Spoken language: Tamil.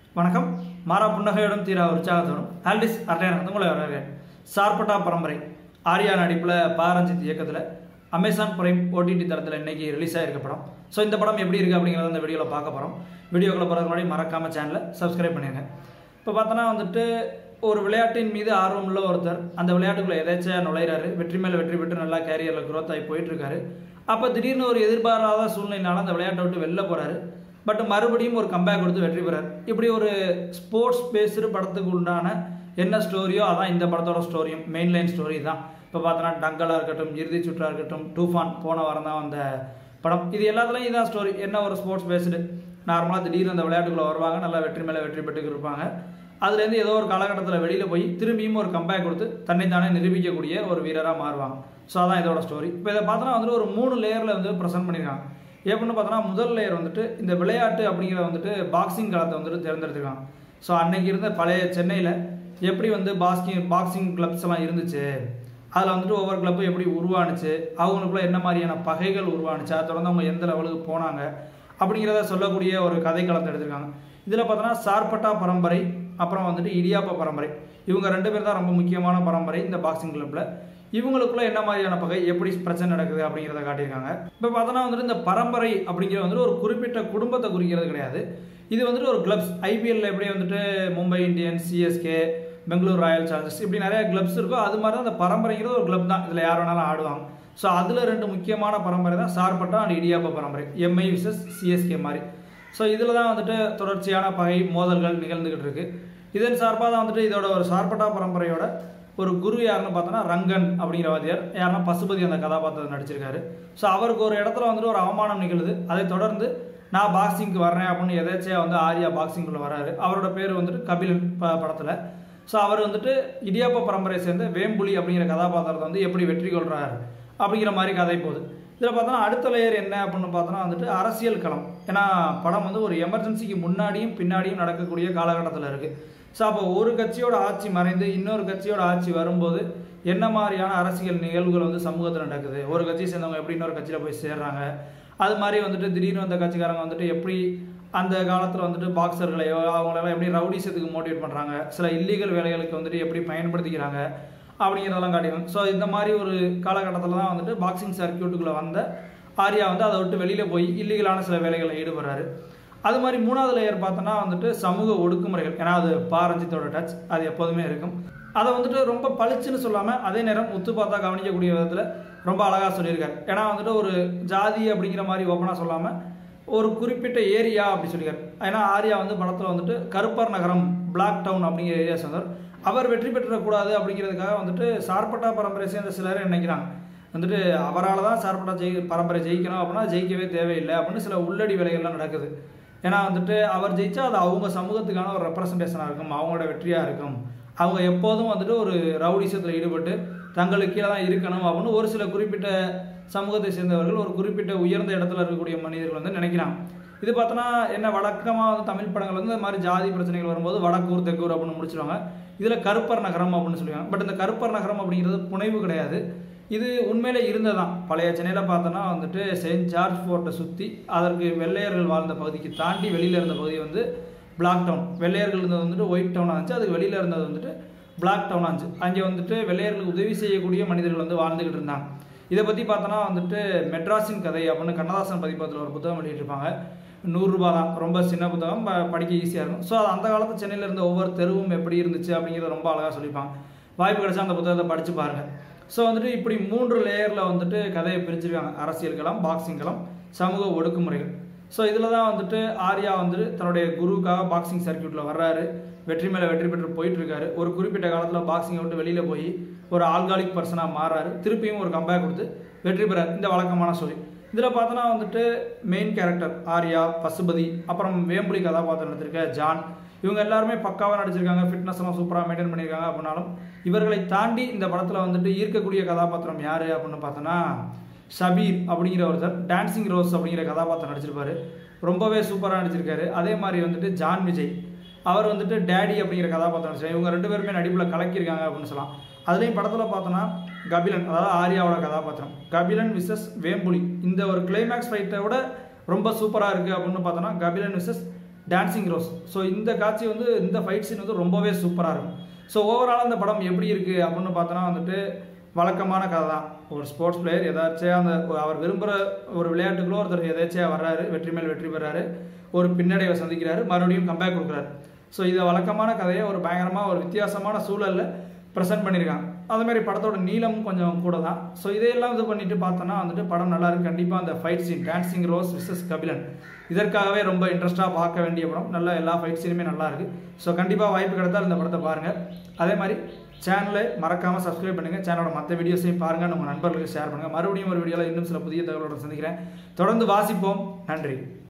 வணக்கம் மாறா புன்னகையுடன் தீரா உற்சாகத்தோடும் ஆல்டிஸ் அட்டையான உங்களை வரவேன் சார்பட்டா பரம்பரை ஆர்யா நடிப்பில் பாரஞ்சித் இயக்கத்தில் அமேசான் பிரைம் ஓடிடி தளத்தில் இன்னைக்கு ரிலீஸ் ஆகிருக்க படம் ஸோ இந்த படம் எப்படி இருக்குது அப்படிங்கிறத இந்த வீடியோவில் பார்க்க போகிறோம் வீடியோக்குள்ள போகிறதுக்கு முன்னாடி மறக்காமல் சேனலை சப்ஸ்கிரைப் பண்ணிடுங்க இப்போ பார்த்தோன்னா வந்துட்டு ஒரு விளையாட்டின் மீது ஆர்வம் உள்ள ஒருத்தர் அந்த விளையாட்டுக்குள்ள எதாச்சும் நுழையிறாரு வெற்றி மேலே வெற்றி பெற்று நல்லா கேரியரில் growth ஆகி போயிட்டு இருக்காரு அப்போ திடீர்னு ஒரு எதிர்பாராத சூழ்நிலைனால அந்த விளையாட்டை விட்டு வெளில போறாரு பட் மறுபடியும் ஒரு கம்பேக் கொடுத்து வெற்றி பெறார் இப்படி ஒரு ஸ்போர்ட்ஸ் பேஸ்டு படத்துக்கு உண்டான என்ன ஸ்டோரியோ அதான் இந்த படத்தோட ஸ்டோரியும் மெயின் லைன் ஸ்டோரி தான் இப்போ பார்த்தோன்னா டங்கலாக இருக்கட்டும் இறுதி சுற்றா இருக்கட்டும் டூஃபான் போன வாரம் தான் வந்த படம் இது எல்லாத்துலேயும் இதான் ஸ்டோரி என்ன ஒரு ஸ்போர்ட்ஸ் பேஸ்டு நார்மலாக திடீர்னு அந்த விளையாட்டுக்குள்ள வருவாங்க நல்லா வெற்றி மேலே வெற்றி பெற்று இருப்பாங்க அதுலேருந்து ஏதோ ஒரு காலகட்டத்தில் வெளியில் போய் திரும்பியும் ஒரு கம்பேக் கொடுத்து தன்னைத்தானே நிரூபிக்கக்கூடிய ஒரு வீரராக மாறுவாங்க ஸோ அதான் இதோட ஸ்டோரி இப்போ இதை பார்த்தோன்னா வந்துட்டு ஒரு மூணு லேயரில் வந்து ப்ரெசென்ட் பண்ணியிருக்காங்க எப்படின்னு பார்த்தோன்னா முதல் லேயர் வந்துட்டு இந்த விளையாட்டு அப்படிங்கிற வந்துட்டு பாக்ஸிங் களத்தை வந்துட்டு தேர்ந்தெடுத்திருக்காங்க ஸோ அன்னைக்கு இருந்த பழைய சென்னையில் எப்படி வந்து பாக்ஸிங் பாக்ஸிங் கிளப்ஸ் எல்லாம் இருந்துச்சு அதில் வந்துட்டு ஒவ்வொரு கிளப்பும் எப்படி உருவானுச்சு அவங்களுக்குள்ள என்ன மாதிரியான பகைகள் உருவானுச்சு அதை தொடர்ந்து அவங்க எந்த லெவலுக்கு போனாங்க அப்படிங்கிறத சொல்லக்கூடிய ஒரு கதை களத்தை எடுத்திருக்காங்க இதில் பார்த்தோன்னா சார்பட்டா பரம்பரை அப்புறம் வந்துட்டு இடியாப்ப பரம்பரை இவங்க ரெண்டு பேர் தான் ரொம்ப முக்கியமான பரம்பரை இந்த பாக்ஸிங் கிளப்பில் இவங்களுக்குள்ள என்ன மாதிரியான பகை எப்படி பிரச்சனை நடக்குது அப்படிங்கிறத காட்டியிருக்காங்க இப்போ பார்த்தோன்னா வந்துட்டு இந்த பரம்பரை அப்படிங்கிறது வந்துட்டு ஒரு குறிப்பிட்ட குடும்பத்தை குறிக்கிறது கிடையாது இது வந்துட்டு ஒரு கிளப்ஸ் ஐபிஎல்ல எப்படி வந்துட்டு Mumbai Indians C S K Bangalore royal challengers இப்படி நிறைய கிளப்ஸ் இருக்கோ அது மாதிரி தான் அந்த பரம்பரைங்கிறது ஒரு கிளப் தான் இதில் யார் வேணாலும் ஆடுவாங்க ஸோ அதில் ரெண்டு முக்கியமான பரம்பரை தான் சார்பட்டா அண்ட் இடியாப்ப பரம்பரை எம்ஐ விசஸ் சிஎஸ்கே மாதிரி ஸோ இதில் தான் வந்துட்டு தொடர்ச்சியான பகை மோதல்கள் நிகழ்ந்துகிட்டு இருக்கு இதன் சார்பாக தான் வந்துட்டு இதோட ஒரு சார்பட்டா பரம்பரையோட ஒரு குரு யாருன்னு பார்த்தோன்னா ரங்கன் அப்படிங்கிற வாத்தியார் யாருன்னா பசுபதி அந்த கதாபாத்திரத்தை நடிச்சிருக்காரு ஸோ அவருக்கு ஒரு இடத்துல வந்துட்டு ஒரு அவமானம் நிகழுது அதை தொடர்ந்து நான் பாக்ஸிங்க்கு வர்றேன் அப்படின்னு எதாச்சியாக வந்து ஆர்யா பாக்ஸிங்குள்ள வராரு அவரோட பேர் வந்துட்டு கபிலன் ப படத்தில் ஸோ அவர் வந்துட்டு இடியாப்ப பரம்பரையை சேர்ந்த வேம்புலி அப்படிங்கிற கதாபாத்திரத்தை வந்து எப்படி வெற்றி கொள்றாரு அப்படிங்கிற மாதிரி கதை போகுது இதில் பார்த்தோன்னா அடுத்த லேயர் என்ன அப்படின்னு பார்த்தோன்னா வந்துட்டு அரசியல் களம் ஏன்னா படம் வந்து ஒரு எமர்ஜென்சிக்கு முன்னாடியும் பின்னாடியும் நடக்கக்கூடிய காலகட்டத்தில் இருக்குது ஸோ அப்போ ஒரு கட்சியோட ஆட்சி மறைந்து இன்னொரு கட்சியோட ஆட்சி வரும்போது என்ன மாதிரியான அரசியல் நிகழ்வுகள் வந்து சமூகத்தில் நடக்குது ஒரு கட்சியை சேர்ந்தவங்க எப்படி இன்னொரு கட்சியில் போய் சேர்றாங்க அது மாதிரி வந்துட்டு திடீர்னு வந்த கட்சிக்காரங்க வந்துட்டு எப்படி அந்த காலத்தில் வந்துட்டு பாக்ஸர்களையோ அவங்களெல்லாம் எப்படி ரவுடிசத்துக்கு மோட்டிவேட் பண்ணுறாங்க சில இல்லீகல் வேலைகளுக்கு வந்துட்டு எப்படி பயன்படுத்திக்கிறாங்க அப்படிங்கிறதெல்லாம் காட்டிடும் ஸோ இந்த மாதிரி ஒரு காலகட்டத்தில் தான் வந்துட்டு பாக்ஸிங் சர்க்கியூட்டுக்குள்ளே வந்த ஆர்யா வந்து அதை விட்டு வெளியில் போய் இல்லீகலான சில வேலைகளில் ஈடுபடுறாரு அது மாதிரி மூணாவது லேயர் பார்த்தோன்னா வந்துட்டு சமூக ஒடுக்குமுறைகள் ஏன்னா அது பாரஞ்சித்தோட டச் அது எப்போதுமே இருக்கும் அதை வந்துட்டு ரொம்ப பளிச்சுன்னு சொல்லாமல் அதே நேரம் உத்து பார்த்தா கவனிக்கக்கூடிய விதத்தில் ரொம்ப அழகாக சொல்லியிருக்காரு ஏன்னா வந்துட்டு ஒரு ஜாதி அப்படிங்கிற மாதிரி ஓப்பனாக சொல்லாமல் ஒரு குறிப்பிட்ட ஏரியா அப்படி சொல்லியிருக்காரு ஏன்னா ஆர்யா வந்து படத்தில் வந்துட்டு கருப்பர் நகரம் பிளாக் டவுன் அப்படிங்கிற ஏரியா சொன்னார் அவர் வெற்றி பெற்றக்கூடாது அப்படிங்கிறதுக்காக வந்துட்டு சார்பட்டா பரம்பரை சேர்ந்த சிலர் நினைக்கிறாங்க வந்துட்டு அவரால் தான் சார்பட்டா ஜெயி பரம்பரை ஜெயிக்கணும் அப்படின்னா ஜெயிக்கவே தேவையில்லை அப்படின்னு சில உள்ளடி வேலைகள்லாம் நடக்குது ஏன்னா வந்துட்டு அவர் ஜெயிச்சா அது அவங்க சமூகத்துக்கான ஒரு ரெப்ரசன்டேஷனாக இருக்கும் அவங்களோட வெற்றியாக இருக்கும் அவங்க எப்போதும் வந்துட்டு ஒரு ரவுடிசத்தில் ஈடுபட்டு தங்களுக்கு கீழே தான் இருக்கணும் அப்படின்னு ஒரு சில குறிப்பிட்ட சமூகத்தை சேர்ந்தவர்கள் ஒரு குறிப்பிட்ட உயர்ந்த இடத்துல இருக்கக்கூடிய மனிதர்கள் வந்து நினைக்கிறாங்க இது பார்த்தோன்னா என்ன வழக்கமாக வந்து தமிழ் படங்கள் வந்து இந்த மாதிரி ஜாதி பிரச்சனைகள் வரும்போது வடக்கூர் தெக்கூர் அப்படின்னு முடிச்சிருவாங்க இதில் கருப்பர் நகரம் அப்படின்னு சொல்லுவாங்க பட் இந்த கருப்பர் நகரம் அப்படிங்கிறது புனைவு கிடையாது இது உண்மையிலே இருந்ததான் பழைய சென்னையில் பார்த்தோன்னா வந்துட்டு செயின்ட் ஜார்ஜ் ஃபோர்ட்டை சுற்றி அதற்கு வெள்ளையர்கள் வாழ்ந்த பகுதிக்கு தாண்டி வெளியில் இருந்த பகுதி வந்து பிளாக் டவுன் வெள்ளையர்கள் இருந்தது வந்துட்டு ஒயிட் டவுனாக இருந்துச்சு அதுக்கு வெளியில் இருந்தது வந்துட்டு பிளாக் டவுனாக இருந்துச்சு அங்கே வந்துட்டு வெள்ளையர்களுக்கு உதவி செய்யக்கூடிய மனிதர்கள் வந்து வாழ்ந்துக்கிட்டு இருந்தாங்க இதை பற்றி பார்த்தோன்னா வந்துட்டு மெட்ராஸின் கதை அப்படின்னு கண்ணதாசன் பதிப்பகத்தில் ஒரு புத்தகம் வெளியிட்டிருப்பாங்க நூறுரூபா தான் ரொம்ப சின்ன புத்தகம் ப- படிக்க ஈஸியாக இருக்கும் ஸோ அது அந்த காலத்து சென்னையில் இருந்த ஒவ்வொரு தெருவும் எப்படி இருந்துச்சு அப்படிங்கிறத ரொம்ப அழகாக சொல்லியிருப்பாங்க வாய்ப்பு கிடைச்சா அந்த புத்தகத்தை படித்து பாருங்கள் ஸோ வந்துட்டு இப்படி மூன்று லேயரில் வந்துட்டு கதையை பிரிச்சிருக்காங்க அரசியல் களம் பாக்ஸிங் களம் சமூக ஒடுக்குமுறைகள் ஸோ இதில் தான் வந்துட்டு ஆர்யா வந்துட்டு தன்னுடைய குருவுக்காக பாக்ஸிங் சர்க்கியூட்டில் வர்றாரு வெற்றி மேலே வெற்றி பெற்று போயிட்டு இருக்காரு ஒரு குறிப்பிட்ட காலத்தில் பாக்ஸிங்கை விட்டு வெளியில் போய் ஒரு ஆல்காலிக் பர்சனாக மாறாரு திருப்பியும் ஒரு கம்பேக் கொடுத்து வெற்றி பெறார் இந்த வழக்கமான சொல்லி இதில் பார்த்தோன்னா வந்துட்டு மெயின் கேரக்டர் ஆர்யா பசுபதி அப்புறம் வேம்புலி கதாபாத்திரம் எடுத்திருக்க ஜான் இவங்க எல்லாருமே பக்காவாக நடிச்சிருக்காங்க ஃபிட்னஸ் எல்லாம் சூப்பராக மெயின்டைன் பண்ணியிருக்காங்க அப்படின்னாலும் இவர்களை தாண்டி இந்த படத்தில் வந்துட்டு ஈர்க்கக்கூடிய கதாபாத்திரம் யார் அப்படின்னு பார்த்தோன்னா ஷபீர் அப்படிங்கிற ஒருத்தர் டான்சிங் ரோஸ் அப்படிங்கிற கதாபாத்திரம் நடிச்சிருப்பாரு ரொம்பவே சூப்பராக நடிச்சிருக்காரு அதே மாதிரி வந்துட்டு ஜான் விஜய் அவர் வந்துட்டு டேடி அப்படிங்கிற கதாபாத்திரம் நடிச்சார் இவங்க ரெண்டு பேருமே நடிப்பில் கலக்கியிருக்காங்க அப்படின்னு சொல்லலாம் அதுலேயும் படத்தில் பார்த்தோன்னா கபிலன் அதாவது ஆர்யாவோட கதாபாத்திரம் கபிலன் விசஸ் வேம்புலி இந்த ஒரு கிளைமேக்ஸ் ஃபைட்டை விட ரொம்ப சூப்பராக இருக்குது அப்படின்னு பார்த்தோன்னா Kapilan versus dancing rose so இந்த காட்சி வந்து இந்த ஃபைட் சீன் வந்து ரொம்பவே சூப்பராக இருக்கும் ஸோ ஓவரால் அந்த படம் எப்படி இருக்குது அப்படின்னு பார்த்தோன்னா வந்துட்டு வழக்கமான கதை தான் ஒரு ஸ்போர்ட்ஸ் பிளேயர் ஏதாச்சும் அந்த அவர் விரும்புகிற ஒரு விளையாட்டுக்குள்ளோ ஒருத்தர் எதாச்சும் வர்றாரு வெற்றி மேல் வெற்றி பெறாரு ஒரு பின்னடைவை சந்திக்கிறாரு மறுபடியும் கம்பேக் கொடுக்குறாரு ஸோ இதை வழக்கமான கதையை ஒரு பயங்கரமாக ஒரு வித்தியாசமான சூழலில் ப்ரெசென்ட் பண்ணியிருக்காங்க அது மாதிரி படத்தோட நீளமும் கொஞ்சம் கூட தான் ஸோ இதையெல்லாம் இது பண்ணிட்டு பார்த்தோன்னா வந்துட்டு படம் நல்லா இருக்கு கண்டிப்பாக அந்த fight scene dancing rose versus Kapilan இதற்காகவே ரொம்ப இன்ட்ரெஸ்ட்டாக பார்க்க வேண்டிய படம் நல்ல எல்லா ஃபைட் சீனுமே நல்லா இருக்கு ஸோ கண்டிப்பாக வாய்ப்பு கிடைத்தால் இந்த படத்தை பாருங்கள் அதே மாதிரி சேனலை மறக்காமல் சப்ஸ்கிரைப் பண்ணுங்கள் சேனலோட மற்ற வீடியோஸையும் பாருங்கள் நம்ம நண்பர்களுக்கு ஷேர் பண்ணுங்கள் மறுபடியும் ஒரு வீடியோவில் இன்னும் சில புதிய தகவலோட சந்திக்கிறேன் தொடர்ந்து வாசிப்போம் நன்றி